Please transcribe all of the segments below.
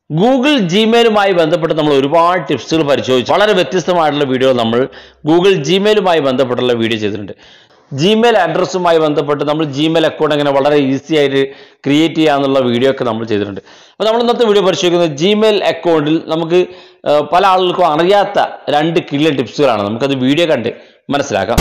Google ജിമെയിലുമായി ബന്ധപ്പെട്ട് നമ്മൾ ഒരുപാട് ടിപ്സുകൾ പരിശോധിച്ചു വളരെ വ്യത്യസ്തമായിട്ടുള്ള വീഡിയോ നമ്മൾ ഗൂഗിൾ ജിമെയിലുമായി ബന്ധപ്പെട്ടുള്ള വീഡിയോ ചെയ്തിട്ടുണ്ട് ജിമെയിൽ അഡ്രസ്സുമായി ബന്ധപ്പെട്ട് നമ്മൾ ജിമെയിൽ അക്കൗണ്ട് എങ്ങനെ വളരെ ഈസി ആയിട്ട് ക്രിയേറ്റ് ചെയ്യാന്നുള്ള വീഡിയോ ഒക്കെ നമ്മൾ ചെയ്തിട്ടുണ്ട് അപ്പോൾ നമ്മൾ ഇന്നത്തെ വീഡിയോ പരിശോധിക്കുന്നത് ജിമെയിൽ അക്കൗണ്ടിൽ നമുക്ക് ആ, പല ആളുകൾക്കും അറിയാത്ത രണ്ട് കില്ലൻ ടിപ്സുകളാണ് നമുക്കത് വീഡിയോ കണ്ട് മനസ്സിലാക്കാം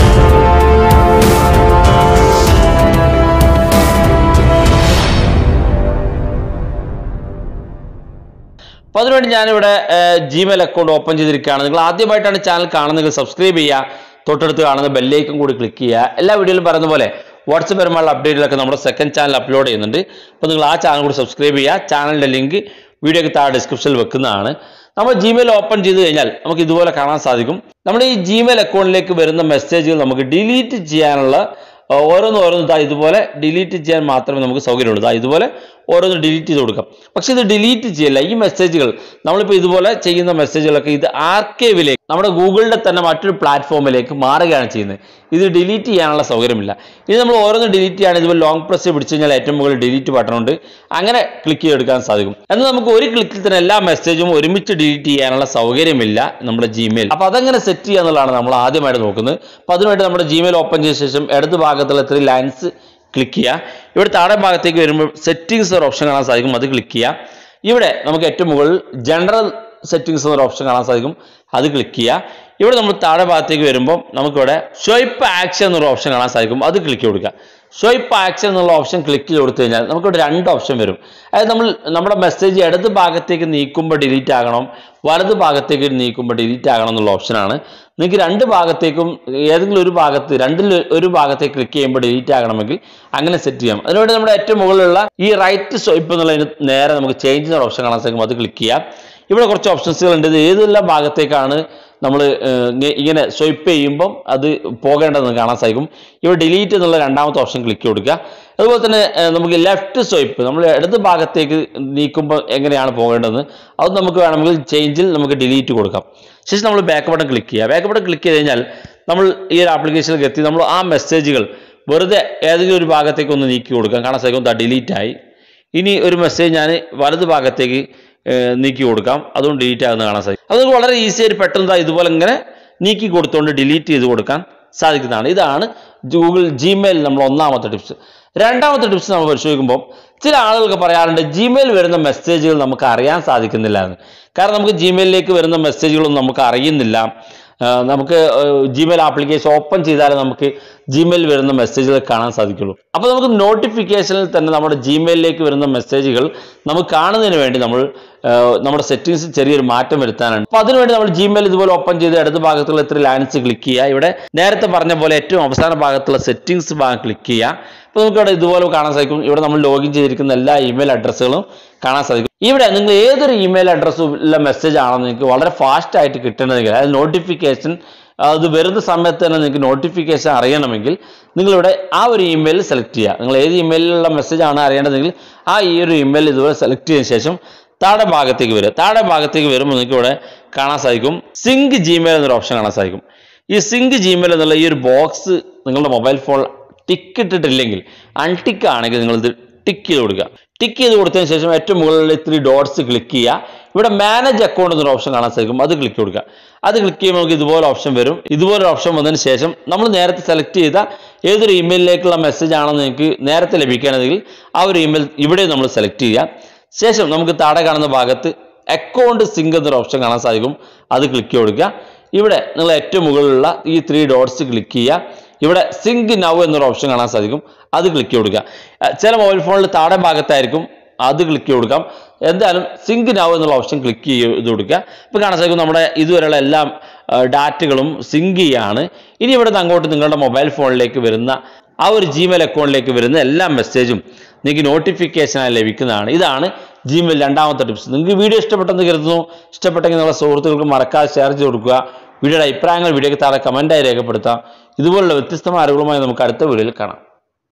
അപ്പോൾ അതിനുവേണ്ടി ഞാനിവിടെ ജിമെയിൽ അക്കൗണ്ട് ഓപ്പൺ ചെയ്തിരിക്കുകയാണ് നിങ്ങൾ ആദ്യമായിട്ടാണ് ചാനൽ കാണുന്നത് സബ്സ്ക്രൈബ് ചെയ്യുക തൊട്ടടുത്ത് കാണുന്ന ബെല്ലേക്കും കൂടി ക്ലിക്ക് ചെയ്യുക എല്ലാ വീഡിയോയിലും പറയുന്ന പോലെ വാട്സപ്പ് പരമായുള്ള അപ്ഡേറ്റുകളൊക്കെ നമ്മുടെ സെക്കൻഡ് ചാനൽ അപ്ലോഡ് ചെയ്യുന്നുണ്ട് അപ്പോൾ നിങ്ങൾ ആ ചാനൽ കൂടി സബ്സ്ക്രൈബ് ചെയ്യുക ചാനലിൻ്റെ ലിങ്ക് വീഡിയോക്ക് താഴെ ഡിസ്ക്രിപ്ഷനിൽ വെക്കുന്നതാണ് നമ്മൾ ജിമെയിൽ ഓപ്പൺ ചെയ്ത് കഴിഞ്ഞാൽ നമുക്ക് ഇതുപോലെ കാണാൻ സാധിക്കും നമ്മുടെ ഈ ജിമെയിൽ അക്കൗണ്ടിലേക്ക് വരുന്ന മെസ്സേജുകൾ നമുക്ക് ഡിലീറ്റ് ചെയ്യാനുള്ള ആ, ഓരോന്ന് ഓരോന്ന് ഇതാ ഇതുപോലെ ഡിലീറ്റ് ചെയ്യാൻ മാത്രമേ നമുക്ക് സൗകര്യമുള്ളൂ ഇതാ ഇതുപോലെ ഓരോന്ന് ഡിലീറ്റ് ചെയ്ത് കൊടുക്കാം പക്ഷെ ഇത് ഡിലീറ്റ് ചെയ്യല്ല ഈ മെസ്സേജുകൾ നമ്മളിപ്പോൾ ഇതുപോലെ ചെയ്യുന്ന മെസ്സേജുകളൊക്കെ ഇത് ആർക്കേവിലേക്ക് നമ്മുടെ ഗൂഗിളിൻ്റെ തന്നെ മറ്റൊരു പ്ലാറ്റ്ഫോമിലേക്ക് മാറുകയാണ് ചെയ്യുന്നത് ഇത് ഡിലീറ്റ് ചെയ്യാനുള്ള സൗകര്യമില്ല ഇത് നമ്മൾ ഓരോന്ന് ഡിലീറ്റ് ചെയ്യാണ് ഇതുപോലെ ലോങ് പ്രസ് പിടിച്ചു കഴിഞ്ഞാൽ ഏറ്റവും മുകളിൽ ഡിലീറ്റ് ബട്ടൺ ഉണ്ട് അങ്ങനെ ക്ലിക്ക് ചെയ്തെടുക്കാൻ സാധിക്കും എന്നാൽ നമുക്ക് ഒരു ക്ലിക്കിൽ തന്നെ എല്ലാ മെസ്സേജും ഒരുമിച്ച് ഡിലീറ്റ് ചെയ്യാനുള്ള സൗകര്യമില്ല നമ്മുടെ ജിമെയിൽ അപ്പോൾ അതെങ്ങനെ സെറ്റ് ചെയ്യുക എന്നുള്ളതാണ് നമ്മൾ ആദ്യമായിട്ട് നോക്കുന്നത് അപ്പോൾ അതിനുവേണ്ടി നമ്മുടെ ജിമെയിൽ ഓപ്പൺ ചെയ്ത ശേഷം ഇടത് ഭാഗത്തുള്ള ത്രീ ലൈൻസ് ക്ലിക്ക് ചെയ്യുക ഇവിടെ താഴെ ഭാഗത്തേക്ക് വരുമ്പോൾ സെറ്റിംഗ്സ് ഒരു ഓപ്ഷൻ കാണാൻ സാധിക്കും അത് ക്ലിക്ക് ചെയ്യുക ഇവിടെ നമുക്ക് ഏറ്റവും മുകളിൽ ജനറൽ സെറ്റിംഗ്സ് എന്നൊരു ഓപ്ഷൻ കാണാൻ സാധിക്കും അത് ക്ലിക്ക് ചെയ്യുക ഇവിടെ നമ്മൾ താഴെ ഭാഗത്തേക്ക് വരുമ്പോൾ നമുക്കിവിടെ ഷോയിപ്പ് ആക്ഷൻ എന്നൊരു ഓപ്ഷൻ കാണാൻ സാധിക്കും അത് ക്ലിക്ക് കൊടുക്കുക ഷോയിപ്പ് ആക്ഷൻ എന്നുള്ള ഓപ്ഷൻ ക്ലിക്ക് ചെയ്ത് കൊടുത്തു കഴിഞ്ഞാൽ നമുക്കിവിടെ രണ്ട് ഓപ്ഷൻ വരും അതായത് നമ്മൾ നമ്മുടെ മെസ്സേജ് ഇടത് ഭാഗത്തേക്ക് നീക്കുമ്പോൾ ഡിലീറ്റ് ആകണം വലത് ഭാഗത്തേക്ക് നീക്കുമ്പോൾ ഡിലീറ്റ് ആകണം എന്നുള്ള ഓപ്ഷനാണ് നിങ്ങൾക്ക് രണ്ട് ഭാഗത്തേക്കും ഏതെങ്കിലും ഒരു ഭാഗത്ത് രണ്ടിൽ ഒരു ഭാഗത്തേക്ക് ക്ലിക്ക് ചെയ്യുമ്പോൾ ഡിലീറ്റ് ആകണമെങ്കിൽ അങ്ങനെ സെറ്റ് ചെയ്യാം അതിനുവേണ്ടി നമ്മുടെ ഏറ്റവും മുകളിലുള്ള ഈ റൈറ്റ് സ്വൈപ്പ് എന്നുള്ളതിന് നേരെ നമുക്ക് ചേഞ്ച് ചെയ്യുന്ന ഓപ്ഷൻ കാണാൻ സാധിക്കും അത് ക്ലിക്ക് ചെയ്യാം ഇവിടെ കുറച്ച് ഓപ്ഷൻസുകൾ ഉണ്ട് ഇത് ഏതെല്ലാം ഭാഗത്തേക്കാണ് നമ്മൾ ഇങ്ങനെ സ്വൈപ്പ് ചെയ്യുമ്പം അത് പോകേണ്ടതെന്ന് കാണാൻ സാധിക്കും ഇവിടെ ഡിലീറ്റ് എന്നുള്ള രണ്ടാമത്തെ ഓപ്ഷൻ ക്ലിക്ക് കൊടുക്കുക അതുപോലെ തന്നെ ഏഹ്, നമുക്ക് ലെഫ്റ്റ് സ്വൈപ്പ് നമ്മൾ ഇടത് ഭാഗത്തേക്ക് നീക്കുമ്പോൾ എങ്ങനെയാണ് പോകേണ്ടതെന്ന് അത് നമുക്ക് വേണമെങ്കിൽ ചേഞ്ചിൽ നമുക്ക് ഡിലീറ്റ് കൊടുക്കാം ശേഷം നമ്മൾ ബാക്ക് ബട്ടൺ ക്ലിക്ക് ചെയ്യുക ബാക്ക് ബട്ടൺ ക്ലിക്ക് ചെയ്ത് കഴിഞ്ഞാൽ നമ്മൾ ഈ ഒരു ആപ്ലിക്കേഷനിലേക്ക് എത്തി നമ്മൾ ആ മെസ്സേജുകൾ വെറുതെ ഏതെങ്കിലും ഒരു ഭാഗത്തേക്ക് ഒന്ന് നീക്കി കൊടുക്കാം കാണാൻ സാധിക്കും ദാ ഡിലീറ്റ് ആയി ഇനി ഒരു മെസ്സേജ് ഞാൻ വലത് ഭാഗത്തേക്ക് ഏഹ്, നീക്കി കൊടുക്കാം അതുകൊണ്ട് ഡിലീറ്റ് ആകുന്ന കാണാൻ സാധിക്കും അത് നമുക്ക് വളരെ ഈസി ആയിട്ട് പെട്ടെന്ന് ദാ ഇതുപോലെ ഇങ്ങനെ നീക്കി കൊടുത്തുകൊണ്ട് ഡിലീറ്റ് ചെയ്ത് കൊടുക്കാൻ സാധിക്കുന്നതാണ് ഇതാണ് ഗൂഗിൾ ജിമെയിൽ നമ്മൾ ഒന്നാമത്തെ ടിപ്സ് രണ്ടാമത്തെ ടിപ്സ് നമ്മൾ പരിശോധിക്കുമ്പോൾ ചില ആളുകൾക്ക് പറയാറുണ്ട് ജിമെയിൽ വരുന്ന മെസ്സേജുകൾ നമുക്ക് അറിയാൻ സാധിക്കുന്നില്ല എന്ന് കാരണം നമുക്ക് ജിമെയിലിലേക്ക് വരുന്ന മെസ്സേജുകളൊന്നും നമുക്ക് അറിയുന്നില്ല ആ, നമുക്ക് ജിമെയിൽ ആപ്ലിക്കേഷൻ ഓപ്പൺ ചെയ്താലേ നമുക്ക് ജിമെയിൽ വരുന്ന മെസ്സേജുകൾ കാണാൻ സാധിക്കുള്ളൂ അപ്പോൾ നമുക്ക് നോട്ടിഫിക്കേഷനിൽ തന്നെ നമ്മുടെ ജിമെയിലിലേക്ക് വരുന്ന മെസ്സേജുകൾ നമുക്ക് കാണുന്നതിന് വേണ്ടി നമ്മൾ ആ, നമ്മുടെ സെറ്റിംഗ്സിൽ ചെറിയൊരു മാറ്റം വരുത്താനാണ് അപ്പോൾ അതിനുവേണ്ടി നമ്മൾ ജിമെയിൽ ഇതുപോലെ ഓപ്പൺ ചെയ്ത് ഇടത് ഭാഗത്തുള്ള ഇത്ര ലൈൻസ് ക്ലിക്ക് ചെയ്യുക ഇവിടെ നേരത്തെ പറഞ്ഞ പോലെ ഏറ്റവും അവസാന ഭാഗത്തുള്ള സെറ്റിംഗ്സ് ഭാഗം ക്ലിക്ക് ചെയ്യുക അപ്പോൾ നമുക്ക് ഇവിടെ ഇതുപോലെ കാണാൻ സാധിക്കും ഇവിടെ നമ്മൾ ലോഗിൻ ചെയ്തിരിക്കുന്ന എല്ലാ ഇമെയിൽ അഡ്രസ്സുകളും കാണാൻ സാധിക്കും ഇവിടെ നിങ്ങൾ ഏതൊരു ഇമെയിൽ അഡ്രസ്സുള്ള മെസ്സേജ് ആണോ നിങ്ങൾക്ക് വളരെ ഫാസ്റ്റ് ആയിട്ട് കിട്ടണമെങ്കിൽ അതായത് നോട്ടിഫിക്കേഷൻ അത് വരുന്ന സമയത്ത് തന്നെ നിങ്ങൾക്ക് നോട്ടിഫിക്കേഷൻ അറിയണമെങ്കിൽ നിങ്ങളിവിടെ ആ ഒരു ഇമെയിൽ സെലക്ട് ചെയ്യുക നിങ്ങൾ ഏത് ഇമെയിലുള്ള മെസ്സേജ് ആണ് അറിയേണ്ടതെങ്കിൽ ആ ഈ ഒരു ഇമെയിൽ ഇതുപോലെ സെലക്ട് ചെയ്തതിന് ശേഷം താഴെ ഭാഗത്തേക്ക് വരിക താഴെ ഭാഗത്തേക്ക് വരുമ്പോൾ നിങ്ങൾക്ക് ഇവിടെ കാണാൻ സാധിക്കും സിങ്ക് ജിമെയിൽ എന്നൊരു ഓപ്ഷൻ കാണാൻ സാധിക്കും ഈ സിങ്ക് ജിമെയിൽ എന്നുള്ള ഈ ഒരു ബോക്സ് നിങ്ങളുടെ മൊബൈൽ ഫോൺ ടിക്ക് ഇട്ടിട്ടില്ലെങ്കിൽ അൺടിക്ക് ആണെങ്കിൽ നിങ്ങൾ ഇത് ടിക്ക് ചെയ്ത് കൊടുക്കുക ടിക്ക് ചെയ്ത് കൊടുത്തതിന് ശേഷം ഏറ്റവും മുകളിൽ ത്രീ ഡോട്ട്സ് ക്ലിക്ക് ചെയ്യുക ഇവിടെ മാനേജ് അക്കൗണ്ട് എന്നൊരു ഓപ്ഷൻ കാണാൻ സാധിക്കും അത് ക്ലിക്ക് കൊടുക്കുക അത് ക്ലിക്ക് ചെയ്യുമ്പോൾ നമുക്ക് ഇതുപോലെ ഓപ്ഷൻ വരും ഇതുപോലെ ഓപ്ഷൻ വന്നതിന് ശേഷം നമ്മൾ നേരത്തെ സെലക്ട് ചെയ്ത ഏതൊരു ഇമെയിലിലേക്കുള്ള മെസ്സേജ് ആണെന്ന് നിങ്ങൾക്ക് നേരത്തെ ലഭിക്കുകയാണെങ്കിൽ ആ ഒരു ഇമെയിൽ ഇവിടെ നമ്മൾ സെലക്ട് ചെയ്യുക ശേഷം നമുക്ക് താഴെ കാണുന്ന ഭാഗത്ത് അക്കൗണ്ട് സിങ്ക് എന്നൊരു ഓപ്ഷൻ കാണാൻ സാധിക്കും അത് ക്ലിക്ക് കൊടുക്കുക ഇവിടെ നിങ്ങൾ ഏറ്റവും മുകളിലുള്ള ഈ ത്രീ ഡോട്ട്സ് ക്ലിക്ക് ചെയ്യുക ഇവിടെ സിങ്ക് നൗ എന്നൊരു ഓപ്ഷൻ കാണാൻ സാധിക്കും അത് ക്ലിക്ക് കൊടുക്കുക അഹ് ചില മൊബൈൽ ഫോണിൽ താഴെ ഭാഗത്തായിരിക്കും അത് ക്ലിക്ക് കൊടുക്കാം എന്തായാലും സിങ്ക് നൗ എന്നുള്ള ഓപ്ഷൻ ക്ലിക്ക് ചെയ്ത് കൊടുക്കുക ഇപ്പോൾ കാണാൻ സാധിക്കും നമ്മുടെ ഇതുവരെയുള്ള എല്ലാ ഡാറ്റകളും സിങ്ക് ചെയ്യാണ് ഇനി ഇവിടെ നിന്ന് അങ്ങോട്ട് നിങ്ങളുടെ മൊബൈൽ ഫോണിലേക്ക് വരുന്ന ആ ഒരു ജിമെയിൽ അക്കൗണ്ടിലേക്ക് വരുന്ന എല്ലാ മെസ്സേജും നിങ്ങൾക്ക് നോട്ടിഫിക്കേഷനായി ലഭിക്കുന്നതാണ് ഇതാണ് ജിമെയിൽ രണ്ടാമത്തെ ടിപ്സ് നിങ്ങൾക്ക് വീഡിയോ ഇഷ്ടപ്പെട്ടെന്ന് കരുതുന്നു ഇഷ്ടപ്പെട്ടെങ്കിൽ നിങ്ങളുടെ സുഹൃത്തുക്കൾക്ക് മറക്കാതെ ഷെയർ ചെയ്ത് കൊടുക്കുക വീഡിയോയുടെ അഭിപ്രായങ്ങൾ വീഡിയോയ്ക്ക് താഴെ കമൻറ്റായി രേഖപ്പെടുത്താം ഇതുപോലുള്ള വ്യത്യസ്തമായ അറിവുകളുമായി നമുക്ക് അടുത്ത വീഡിയോയിൽ കാണാം